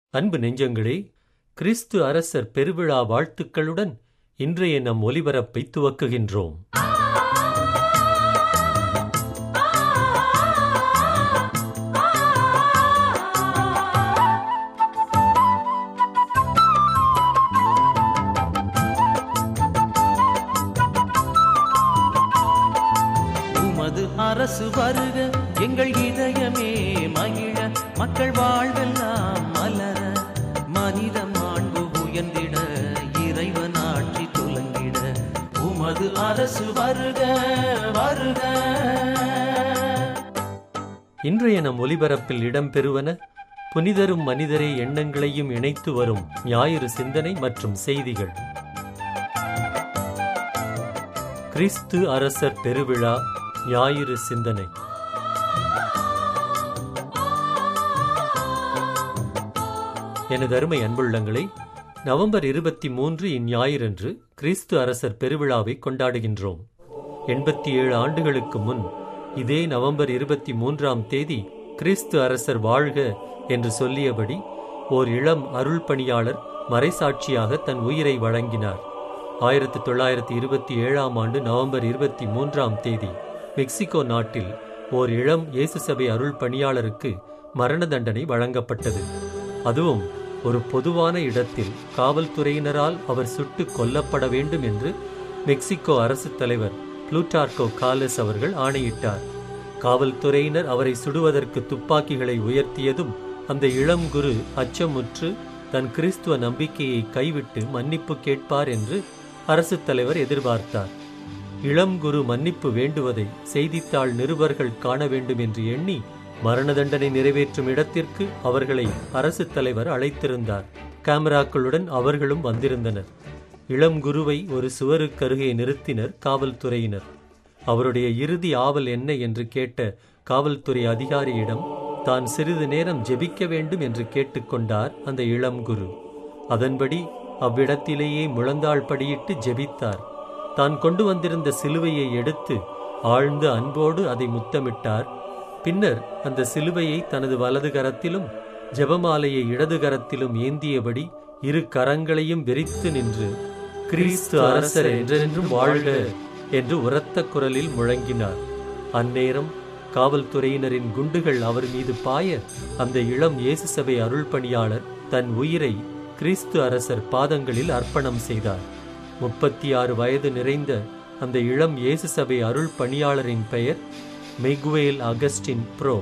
அன்பு நெஞ்சங்களே கிறிஸ்து அரசர் பெருவிழா வாழ்த்துக்களுடன் இன்றைய நம் ஒலிபரப்பை துவக்குகின்றோம் உமது அரசு வருக எங்கள் இதயமே மகிழ மக்கள் வாழ்வெல்லாம் மலர மனித மாண்பு உயர்ந்திட இறைவன் ஆட்சி துலங்கிட உமது அரசு வருக வருக இன்றைய நம் ஒலிபரப்பில் இடம்பெறுவன புனிதரும் மனிதரே எண்ணங்களையும் இணைத்து வரும் ஞாயிறு சிந்தனை மற்றும் செய்திகள் கிறிஸ்து அரசர் பெருவிழா ஞாயிறு சிந்தனை எனது அருமை அன்புள்ளங்களே நவம்பர் இருபத்தி மூன்று இந்ஞாயிறன்று கிறிஸ்து அரசர் பெருவிழாவை கொண்டாடுகின்றோம் எண்பத்தி ஏழு ஆண்டுகளுக்கு முன் இதே நவம்பர் இருபத்தி மூன்றாம் தேதி கிறிஸ்து அரசர் வாழ்க என்று சொல்லியபடி ஓர் இளம் அருள் பணியாளர் மறைசாட்சியாக தன் உயிரை வழங்கினார் ஆயிரத்தி தொள்ளாயிரத்தி இருபத்தி ஏழாம் ஆண்டு நவம்பர் இருபத்தி மூன்றாம் தேதி மெக்சிகோ நாட்டில் ஓர் இளம் இயேசு சபை அருள் பணியாளருக்கு மரண தண்டனை வழங்கப்பட்டது அதுவும் ஒரு பொதுவான இடத்தில் காவல்துறையினரால் அவர் சுட்டு கொல்லப்பட வேண்டும் என்று மெக்சிகோ அரசு தலைவர் புளூட்டார்கோ காலஸ் அவர்கள் ஆணையிட்டார் காவல்துறையினர் அவரை சுடுவதற்கு துப்பாக்கிகளை உயர்த்தியதும் அந்த இளம் குரு அச்சமுற்று தன் கிறிஸ்துவ நம்பிக்கையை கைவிட்டு மன்னிப்பு கேட்பார் என்று அரசு தலைவர் எதிர்பார்த்தார் இளம் குரு மன்னிப்பு வேண்டுவதை செய்தித்தாள் நிருபர்கள் காண வேண்டும் என்று எண்ணி மரண தண்டனை நிறைவேற்றும் இடத்திற்கு அவர்களை அரசு தலைவர் அழைத்திருந்தார் கேமராக்களுடன் அவர்களும் வந்திருந்தனர் இளம் குருவை ஒரு சுவருக்கருகே நிறுத்தினர் காவல்துறையினர் அவருடைய இறுதி ஆவல் என்ன என்று கேட்ட காவல்துறை அதிகாரியிடம் தான் சிறிது நேரம் ஜெபிக்க வேண்டும் என்று கேட்டுக்கொண்டார் அந்த இளம் குரு அதன்படி அவ்விடத்திலேயே முழந்தாள் படியிட்டு ஜெபித்தார் தான் கொண்டு வந்திருந்த சிலுவையை எடுத்து ஆழ்ந்த அன்போடு அதை முத்தமிட்டார் பின்னர் அந்த சிலுவையை தனது வலது கரத்திலும் ஜெபமாலையை இடது கரத்திலும் ஏந்தியபடி இரு கரங்களையும் விரித்து நின்று கிறிஸ்து அரசர் என்றென்றும் வாழ்க என்று உரத்த குரலில் முழங்கினார் அந்நேரம் காவல்துறையினரின் குண்டுகள் அவர் மீது பாய அந்த இளம் இயேசு சபை அருள் பணியாளர் தன் உயிரை கிறிஸ்து அரசர் பாதங்களில் அர்ப்பணம் செய்தார் முப்பத்தி ஆறு வயது நிறைந்த அந்த இளம் இயேசு சபை அருள் பணியாளரின் பெயர் மெகுவேல் அகஸ்டின் ப்ரோ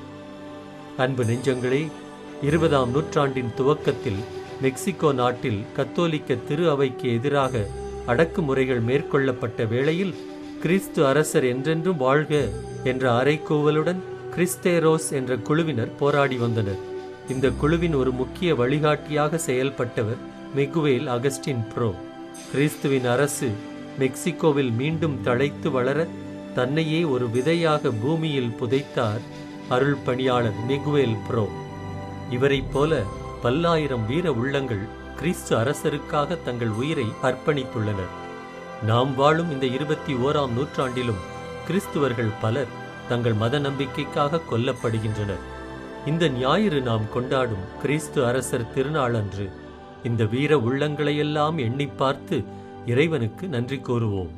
அன்பு நெஞ்சங்களே இருபதாம் நூற்றாண்டின் துவக்கத்தில் மெக்சிகோ நாட்டில் கத்தோலிக்க திரு அவைக்கு எதிராக அடக்குமுறைகள் மேற்கொள்ளப்பட்ட வேளையில் கிறிஸ்து அரசர் என்றென்றும் வாழ்க என்ற அறைகூவலுடன் கிறிஸ்தேரோஸ் என்ற குழுவினர் போராடி வந்தனர் இந்த குழுவின் ஒரு முக்கிய வழிகாட்டியாக செயல்பட்டவர் மிகுவேல் அகஸ்டின் ப்ரோ கிறிஸ்துவின் அரசு மெக்சிகோவில் மீண்டும் தழைத்து வளர தன்னையே ஒரு விதையாக பூமியில் புதைத்தார் அருள் பணியாளர் மிகுவேல் ப்ரோ இவரைப் போல பல்லாயிரம் வீர உள்ளங்கள் கிறிஸ்து அரசருக்காக தங்கள் உயிரை அர்ப்பணித்துள்ளனர் நாம் வாழும் இந்த இருபத்தி ஓராம் நூற்றாண்டிலும் கிறிஸ்துவர்கள் பலர் தங்கள் மத நம்பிக்கைக்காக கொல்லப்படுகின்றனர் இந்த ஞாயிறு நாம் கொண்டாடும் கிறிஸ்து அரசர் திருநாளன்று இந்த வீர உள்ளங்களையெல்லாம் எண்ணி பார்த்து இறைவனுக்கு நன்றி கூறுவோம்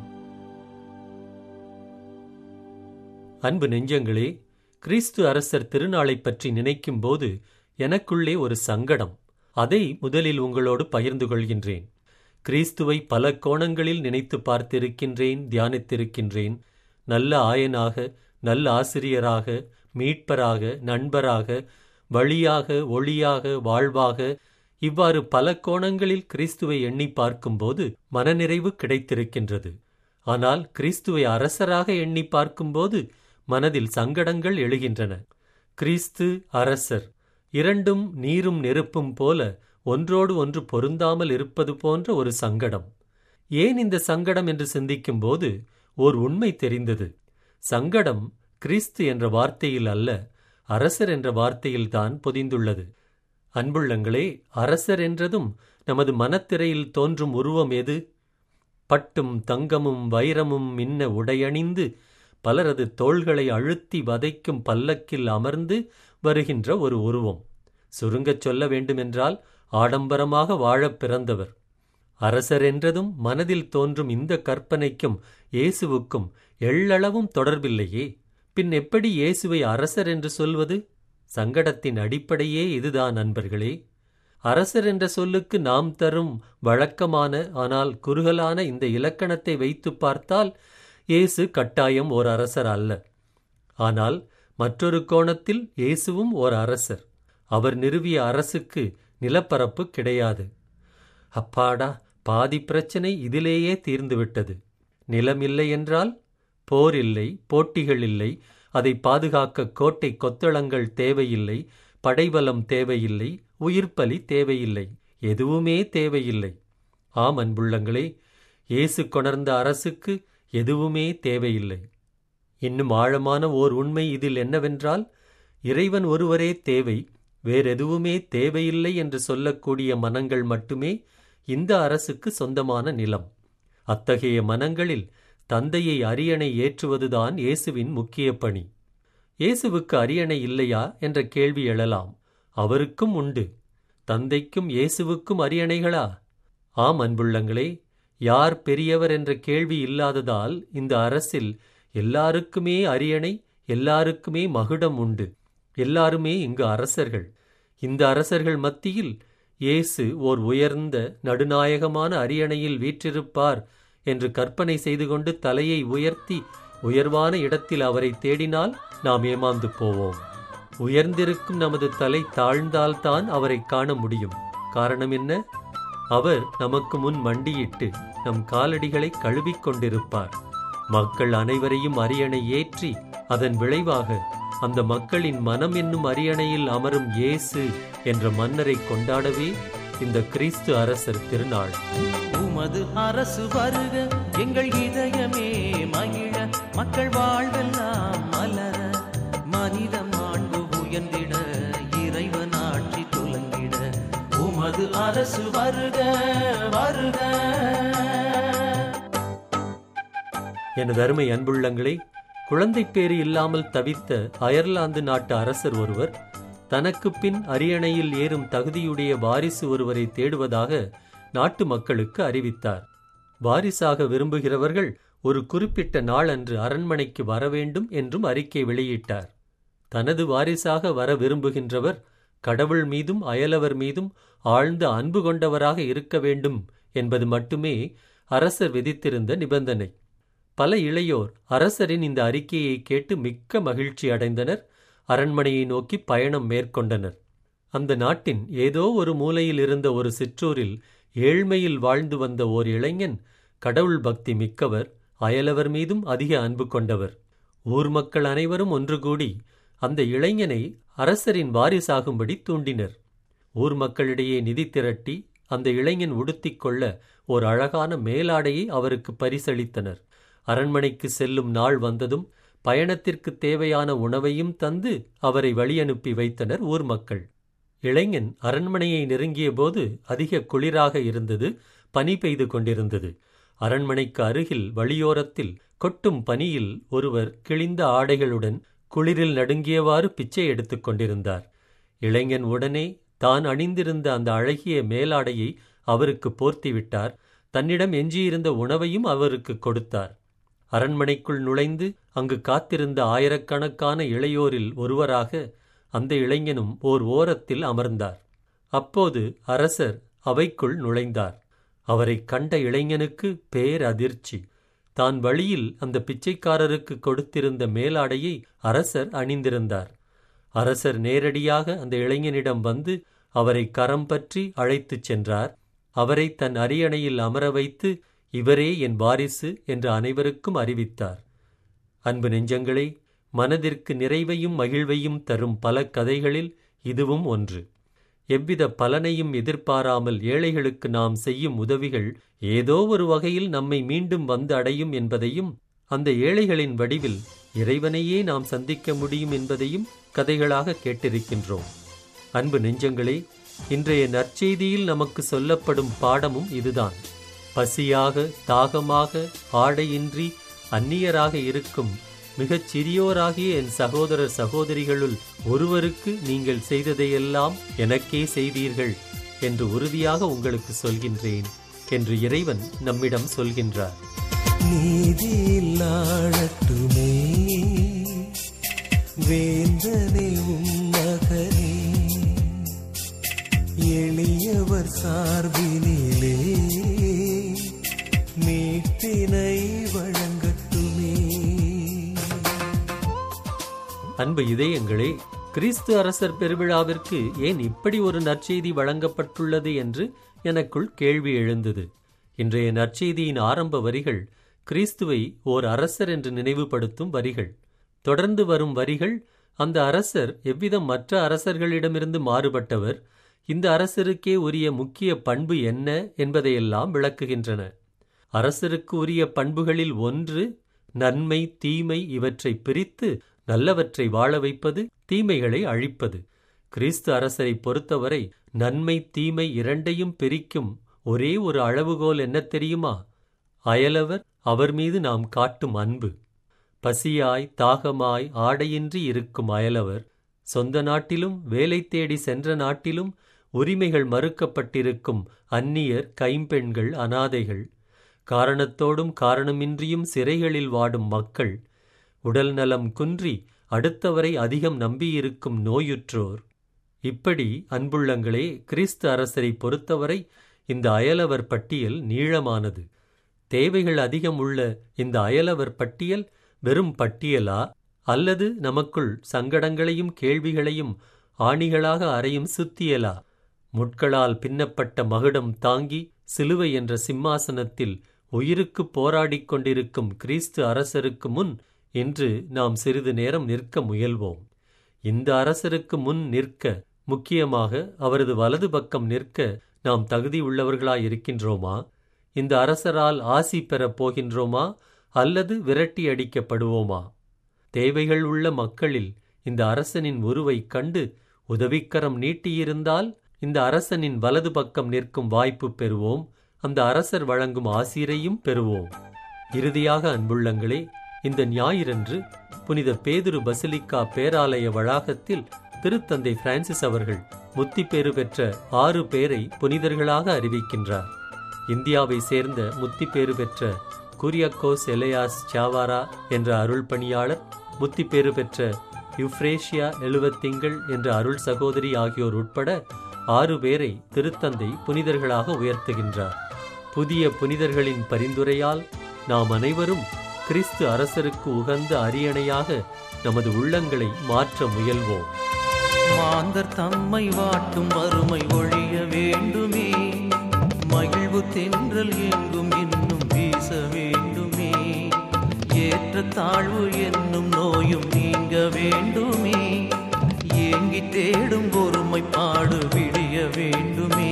அன்பு நெஞ்சங்களே கிறிஸ்து அரசர் திருநாளை பற்றி நினைக்கும் போது எனக்குள்ளே ஒரு சங்கடம் அதை முதலில் உங்களோடு பகிர்ந்து கொள்கின்றேன் கிறிஸ்துவை பல கோணங்களில் நினைத்து பார்த்திருக்கின்றேன் தியானித்திருக்கின்றேன் நல்ல ஆயனாக நல்ல ஆசிரியராக மீட்பராக நண்பராக வழியாக ஒளியாக வாழ்வாக இவ்வாறு பல கோணங்களில் கிறிஸ்துவை எண்ணி பார்க்கும்போது மனநிறைவு கிடைத்திருக்கின்றது ஆனால் கிறிஸ்துவை அரசராக எண்ணி பார்க்கும்போது மனதில் சங்கடங்கள் எழுகின்றன கிறிஸ்து அரசர் இரண்டும் நீரும் நெருப்பும் போல ஒன்றோடு ஒன்று பொருந்தாமல் இருப்பது போன்ற ஒரு சங்கடம் ஏன் இந்த சங்கடம் என்று சிந்திக்கும்போது ஓர் உண்மை தெரிந்தது சங்கடம் கிறிஸ்து என்ற வார்த்தையில் அல்ல அரசர் என்ற வார்த்தையில்தான் பொதிந்துள்ளது அன்புள்ளங்களே அரசர் என்றதும் நமது மனத்திரையில் தோன்றும் உருவம் எது பட்டும் தங்கமும் வைரமும் மின்ன உடையணிந்து பலரது தோள்களை அழுத்தி வதைக்கும் பல்லக்கில் அமர்ந்து வருகின்ற ஒரு உருவம் சுருங்கச் சொல்ல வேண்டுமென்றால் ஆடம்பரமாக வாழப் பிறந்தவர் அரசர் என்றதும் மனதில் தோன்றும் இந்த கற்பனைக்கும் இயேசுவுக்கும் எள்ளளவும் தொடர்பில்லையே பின் எப்படி இயேசுவை அரசர் என்று சொல்வது சங்கடத்தின் அடிப்படையே இதுதான் நண்பர்களே அரசர் என்ற சொல்லுக்கு நாம் தரும் வழக்கமான ஆனால் குறுகலான இந்த இலக்கணத்தை வைத்து பார்த்தால் இயேசு கட்டாயம் ஓர் அரசர் அல்ல ஆனால் மற்றொரு கோணத்தில் இயேசுவும் ஓர் அரசர் அவர் நிறுவிய அரசுக்கு நிலப்பரப்பு கிடையாது அப்பாடா பாதி பிரச்சனை இதிலேயே தீர்ந்துவிட்டது நிலம் இல்லை என்றால் போர் இல்லை போட்டிகள் இல்லை அதை பாதுகாக்க கோட்டை கொத்தளங்கள் தேவையில்லை படைபலம் தேவையில்லை உயிர்ப்பலி தேவையில்லை எதுவுமே தேவையில்லை ஆம் அன்புள்ளங்களே இயேசு கொணர்ந்த அரசுக்கு எதுவுமே தேவையில்லை இன்னும் ஆழமான ஓர் உண்மை இதில் என்னவென்றால் இறைவன் ஒருவரே தேவை வேறெதுவுமே தேவையில்லை என்று சொல்லக்கூடிய மனங்கள் மட்டுமே இந்த அரசுக்கு சொந்தமான நிலம் அத்தகைய மனங்களில் தந்தையை அரியணை ஏற்றுவதுதான் இயேசுவின் முக்கிய பணி இயேசுவுக்கு அரியணை இல்லையா என்ற கேள்வி எழலாம் அவருக்கும் உண்டு தந்தைக்கும் இயேசுவுக்கும் அரியணைகளா ஆம் அன்புள்ளங்களே யார் பெரியவர் என்ற கேள்வி இல்லாததால் இந்த அரசில் எல்லாருக்குமே அரியணை எல்லாருக்குமே மகுடம் உண்டு எல்லாருமே இங்கு அரசர்கள் இந்த அரசர்கள் மத்தியில் இயேசு ஓர் உயர்ந்த நடுநாயகமான அரியணையில் வீற்றிருப்பார் என்று கற்பனை செய்து கொண்டு தலையை உயர்த்தி உயர்வான இடத்தில் அவரை தேடினால் நாம் ஏமாந்து போவோம் உயர்ந்திருக்கும் நமது தலை தாழ்ந்தால்தான் அவரை காண முடியும் காரணம் என்ன அவர் நமக்கு முன் மண்டியிட்டு நம் காலடிகளை கழுவிக் கொண்டிருப்பார் மக்கள் அனைவரையும் அரியணை ஏற்றி அதன் விளைவாக அந்த மக்களின் மனம் என்னும் அரியணையில் அமரும் இயேசு என்ற மன்னரை கொண்டாடவே இந்த கிறிஸ்து அரசர் திருநாள் உமது அரசு வருக எங்கள் இதயமே மகிழ மக்கள் வாழ்வெல்லாம் மலர மனித மாண்பு உயர்ந்திட இறைவன் ஆட்சி துலங்கிட உமது அரசு வருக வருக எனது அருமை அன்புள்ளங்களே குழந்தைப் பேறு இல்லாமல் தவித்த அயர்லாந்து நாட்டு அரசர் ஒருவர் தனக்கு பின் அரியணையில் ஏறும் தகுதியுடைய வாரிசு ஒருவரை தேடுவதாக நாட்டு மக்களுக்கு அறிவித்தார் வாரிசாக விரும்புகிறவர்கள் ஒரு குறிப்பிட்ட நாளன்று அரண்மனைக்கு வர வேண்டும் என்றும் அறிக்கை வெளியிட்டார் தனது வாரிசாக வர விரும்புகின்றவர் கடவுள் மீதும் அயலவர் மீதும் ஆழ்ந்த அன்பு கொண்டவராக இருக்க வேண்டும் என்பது மட்டுமே அரசர் விதித்திருந்த நிபந்தனை பல இளையோர் அரசரின் இந்த அறிக்கையை கேட்டு மிக்க மகிழ்ச்சி அடைந்தனர் அரண்மனையை நோக்கி பயணம் மேற்கொண்டனர் அந்த நாட்டின் ஏதோ ஒரு மூலையில் இருந்த ஒரு சிற்றூரில் ஏழ்மையில் வாழ்ந்து வந்த ஓர் இளைஞன் கடவுள் பக்தி மிக்கவர் அயலவர் மீதும் அதிக அன்பு கொண்டவர் ஊர் மக்கள் அனைவரும் ஒன்று கூடி அந்த இளைஞனை அரசரின் வாரிசாகும்படி தூண்டினர் ஊர் மக்களிடையே நிதி திரட்டி அந்த இளைஞன் உடுத்திக் கொள்ள ஓர் அழகான மேலாடையை அவருக்கு பரிசளித்தனர் அரண்மனைக்கு செல்லும் நாள் வந்ததும் பயணத்திற்கு தேவையான உணவையும் தந்து அவரை வழியனுப்பி வைத்தனர் ஊர் மக்கள் இளைஞன் அரண்மனையை நெருங்கியபோது அதிக குளிராக இருந்தது பனி பெய்து கொண்டிருந்தது அரண்மனைக்கு அருகில் வழியோரத்தில் கொட்டும் பனியில் ஒருவர் கிழிந்த ஆடைகளுடன் குளிரில் நடுங்கியவாறு பிச்சை எடுத்துக் கொண்டிருந்தார் இளைஞன் உடனே தான் அணிந்திருந்த அந்த அழகிய மேலாடையை அவருக்கு போர்த்திவிட்டார் தன்னிடம் எஞ்சியிருந்த உணவையும் அவருக்கு கொடுத்தார் அரண்மனைக்குள் நுழைந்து அங்கு காத்திருந்த ஆயிரக்கணக்கான இளையோரில் ஒருவராக அந்த இளைஞனும் ஓர் ஓரத்தில் அமர்ந்தார் அப்போது அரசர் அவைக்குள் நுழைந்தார் அவரைக் கண்ட இளைஞனுக்கு பேரதிர்ச்சி தான் வழியில் அந்த பிச்சைக்காரருக்கு கொடுத்திருந்த மேலாடையை அரசர் அணிந்திருந்தார் அரசர் நேரடியாக அந்த இளைஞனிடம் வந்து அவரை கரம் பற்றி அழைத்துச் சென்றார் அவரை தன் அரியணையில் அமர வைத்து இவரே என் வாரிசு என்று அனைவருக்கும் அறிவித்தார் அன்பு நெஞ்சங்களே மனதிற்கு நிறைவையும் மகிழ்வையும் தரும் பல கதைகளில் இதுவும் ஒன்று எவ்வித பலனையும் எதிர்பாராமல் ஏழைகளுக்கு நாம் செய்யும் உதவிகள் ஏதோ ஒரு வகையில் நம்மை மீண்டும் வந்து அடையும் என்பதையும் அந்த ஏழைகளின் வடிவில் இறைவனையே நாம் சந்திக்க முடியும் என்பதையும் கதைகளாக கேட்டிருக்கின்றோம் அன்பு நெஞ்சங்களே இன்றைய நற்செய்தியில் நமக்கு சொல்லப்படும் பாடமும் இதுதான் பசியாக தாகமாக ஆடையின்றி அந்நியராக இருக்கும் மிகச் சிறியோராகிய என் சகோதரர் சகோதரிகளுள் ஒருவருக்கு நீங்கள் செய்ததையெல்லாம் எனக்கே செய்தீர்கள் என்று உறுதியாக உங்களுக்கு சொல்கின்றேன் என்று இறைவன் நம்மிடம் சொல்கின்றார் நீதியில் ஆழட்டுமே வேந்தனே உம் மகனே எளியவர் சார்பினிலே மீட்பினை வழங்கட்டுமே அன்பு இதயங்களே கிறிஸ்து அரசர் பெருவிழாவிற்கு ஏன் இப்படி ஒரு நற்செய்தி வழங்கப்பட்டுள்ளது என்று எனக்குள் கேள்வி எழுந்தது இன்றைய நற்செய்தியின் ஆரம்ப வரிகள் கிறிஸ்துவை ஓர் அரசர் என்று நினைவுபடுத்தும் வரிகள் தொடர்ந்து வரும் வரிகள் அந்த அரசர் எவ்விதம் மற்ற அரசர்களிடமிருந்து மாறுபட்டவர் இந்த அரசருக்கே உரிய முக்கிய பண்பு என்ன என்பதையெல்லாம் விளக்குகின்றன அரசருக்கு உரிய பண்புகளில் ஒன்று நன்மை தீமை இவற்றை பிரித்து நல்லவற்றை வாழ வைப்பது தீமைகளை அழிப்பது கிறிஸ்து அரசரை பொறுத்தவரை நன்மை தீமை இரண்டையும் பிரிக்கும் ஒரே ஒரு அளவுகோல் என்ன தெரியுமா அயலவர் அவர் மீது நாம் காட்டும் அன்பு பசியாய் தாகமாய் ஆடையின்றி இருக்கும் அயலவர் சொந்த நாட்டிலும் வேலை தேடி சென்ற நாட்டிலும் உரிமைகள் மறுக்கப்பட்டிருக்கும் அந்நியர் கைம்பெண்கள் அனாதைகள் காரணத்தோடும் காரணமின்றியும் சிறைகளில் வாடும் மக்கள் உடல் நலம் குன்றி அடுத்தவரை அதிகம் நம்பியிருக்கும் நோயுற்றோர் இப்படி அன்புள்ளங்களே கிறிஸ்து அரசரை பொறுத்தவரை இந்த அயலவர் பட்டியல் நீளமானது தேவைகள் அதிகம் உள்ள இந்த அயலவர் பட்டியல் வெறும் பட்டியலா அல்லது நமக்குள் சங்கடங்களையும் கேள்விகளையும் ஆணிகளாக அறையும் சுத்தியலா முட்களால் பின்னப்பட்ட மகுடம் தாங்கி சிலுவை என்ற சிம்மாசனத்தில் உயிருக்கு போராடிக் கொண்டிருக்கும் கிறிஸ்து அரசருக்கு முன் இன்று நாம் சிறிது நேரம் நிற்க முயல்வோம் இந்த அரசருக்கு முன் நிற்க முக்கியமாக அவரது வலது பக்கம் நிற்க நாம் தகுதி உள்ளவர்களாய் இருக்கின்றோமா இந்த அரசரால் ஆசி பெறப் போகின்றோமா அல்லது விரட்டி அடிக்கப்படுவோமா தேவைகள் உள்ள மக்களில் இந்த அரசனின் உருவைக் கண்டு உதவிக்கரம் நீட்டியிருந்தால் இந்த அரசனின் வலது பக்கம் நிற்கும் வாய்ப்பு பெறுவோம் அந்த அரசர் வழங்கும் ஆசிரையும் பெறுவோம் இறுதியாக அன்புள்ளங்களே இந்த ஞாயிறன்று புனித பேதுரு பசிலிக்கா பேராலய வளாகத்தில் திருத்தந்தை பிரான்சிஸ் அவர்கள் முத்தி பேறு பெற்ற ஆறு பேரை புனிதர்களாக அறிவிக்கின்றார் இந்தியாவை சேர்ந்த முத்தி பேறு பெற்ற குரியக்கோஸ் எலையாஸ் சாவாரா என்ற அருள் பணியாளர் முத்தி பேறு பெற்ற யுப்ரேஷியா எழுவத்திங்கள் என்ற அருள் சகோதரி ஆகியோர் உட்பட ஆறு பேரை திருத்தந்தை புனிதர்களாக உயர்த்துகின்றார் புதிய புனிதர்களின் பரிந்துரையால் நாம் அனைவரும் கிறிஸ்து அரசருக்கு உகந்த அரியணையாக நமது உள்ளங்களை மாற்ற முயல்வோம் மாந்தர் தம்மை வாட்டும் வறுமை ஒழிய வேண்டுமே மகிழ்வு தென்றல் எங்கும் இன்னும் வீச வேண்டுமே ஏற்ற தாழ்வு என்னும் நோயும் நீங்க வேண்டுமே ஏங்கி தேடும் ஒருமைப்பாடு விடிய வேண்டுமே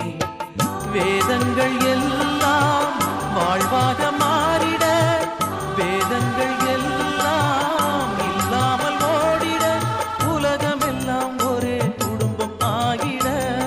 வேதங்கள் எல்லாம் வாழ்வாக மாறிட வேதங்கள் எல்லாம் இல்லாமல் ஓடிட உலகமெல்லாம் ஒரே குடும்பம் ஆகிட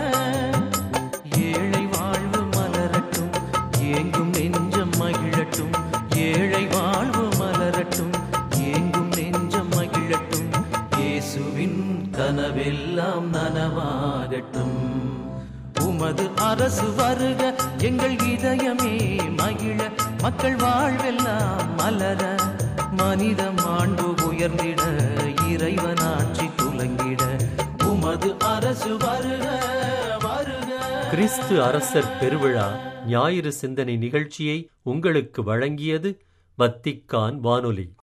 ஏழை வாழ்வு மலரட்டும் ஏங்கும் நெஞ்சம் மகிழட்டும் ஏழை வாழ்வு மலரட்டும் ஏங்கும் நெஞ்சம் மகிழட்டும் இயேசுவின் கனவெல்லாம் நனவாகட்டும் உமது அரசு வருக எங்கள் இதயமே மகிழ மக்கள் வாழ்வெல்லாம் மலர மனித மாண்பு உயர்ந்திட இறைவனாட்சி துலங்கிட உமது அரசு வருக வருக கிறிஸ்து அரசர் பெருவிழா ஞாயிறு சிந்தனை நிகழ்ச்சியை உங்களுக்கு வழங்கியது வத்திக்கான் வானொலி